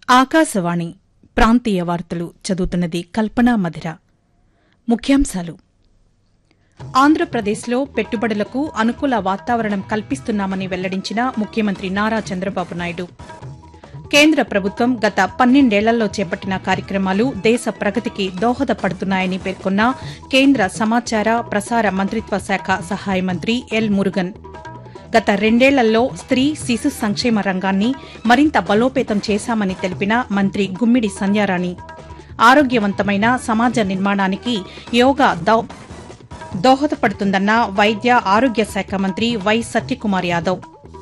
ఆకాశవాణి ప్రాంతీయ వార్తలు చదువుతున్నది కల్పనా మధిర ముఖ్యాంశాలు ఆంధ్రప్రదేశ్లో పెట్టుబడులకు అనుకూల వాతావరణం కల్పిస్తున్నామని వెల్లడించిన ముఖ్యమంత్రి నారా చంద్రబాబు నాయుడు కేంద్ర ప్రభుత్వం గత పన్నెండేళ్లలో చేపట్టిన కార్యక్రమాలు దేశ ప్రగతికి దోహదపడుతున్నాయని పేర్కొన్న కేంద్ర సమాచార ప్రసార మంత్రిత్వ శాఖ సహాయ మంత్రి ఎల్ మురుగన్ గత రెండేళ్లలో స్త్రీ శిశు సంక్షేమ రంగాన్ని మరింత బలోపేతం చేశామని తెలిపిన మంత్రి గుమ్మిడి సంధ్యారాణి ఆరోగ్యవంతమైన సమాజ నిర్మాణానికి యోగా దో- దోహదపడుతుందన్న వైద్య ఆరోగ్య శాఖ మంత్రి వై సత్యకుమార్ యాదవ్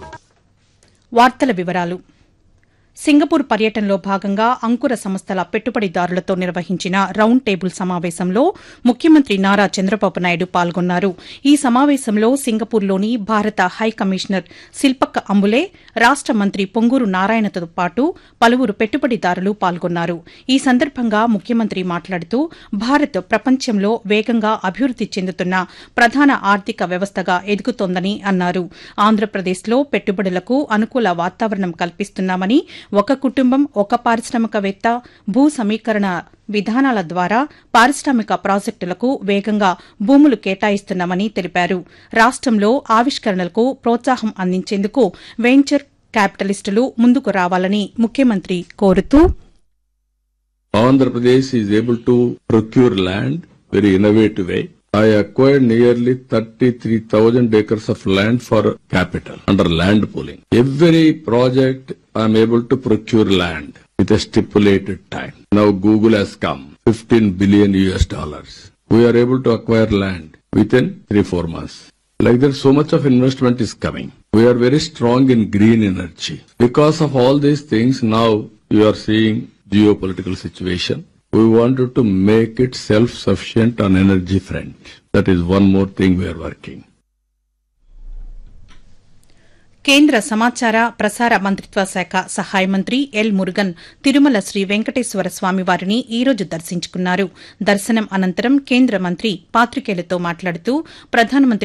వార్తల వివరాలు సింగపూర్ పర్యటనలో భాగంగా అంకుర సంస్థల పెట్టుబడిదారులతో నిర్వహించిన రౌండ్ టేబుల్ సమావేశంలో ముఖ్యమంత్రి నారా చంద్రబాబు నాయుడు పాల్గొన్నారు ఈ సమావేశంలో సింగపూర్లోని భారత హై కమిషనర్ శిల్పక్క అంబులే రాష్ట మంత్రి పొంగూరు నారాయణతో పాటు పలువురు పెట్టుబడిదారులు పాల్గొన్నారు ఈ సందర్భంగా ముఖ్యమంత్రి మాట్లాడుతూ భారత్ ప్రపంచంలో వేగంగా అభివృద్ది చెందుతున్న ప్రధాన ఆర్థిక వ్యవస్థగా ఎదుగుతోందని అన్నారు ఆంధ్రప్రదేశ్లో పెట్టుబడులకు అనుకూల వాతావరణం కల్పిస్తున్నామని ఒక కుటుంబం ఒక పారిశ్రామికవేత్త భూ సమీకరణ విధానాల ద్వారా పారిశ్రామిక ప్రాజెక్టులకు వేగంగా భూములు కేటాయిస్తున్నామని తెలిపారు రాష్టంలో ఆవిష్కరణలకు ప్రోత్సాహం అందించేందుకు వెంచర్ క్యాపిటలిస్టులు ముందుకు రావాలని ముఖ్యమంత్రి కోరుతూ Andhra Pradesh is able to procure land very innovative way. I acquired nearly 33,000 acres of land for capital under land pooling. Every project I am able to procure land with a stipulated time. Now Google has come, 15 billion US dollars. We are able to acquire land within three, four months. Like that, so much of investment is coming. We are very strong in green energy. Because of all these things, now you are seeing geopolitical situation. We wanted to make it self-sufficient on energy front. That is one more thing we are working. కేంద్ర సమాచార ప్రసార మంత్రిత్వ శాఖ సహాయ మంత్రి L Murugan Tirumala Sri Venkateswara Swamy వారిని ఈ రోజు దర్శించుకున్నారు దర్శనం అనంతరం కేంద్ర మంత్రి పాత్రికేయులతో మాట్లాడుతూ ప్రధానమంత్రి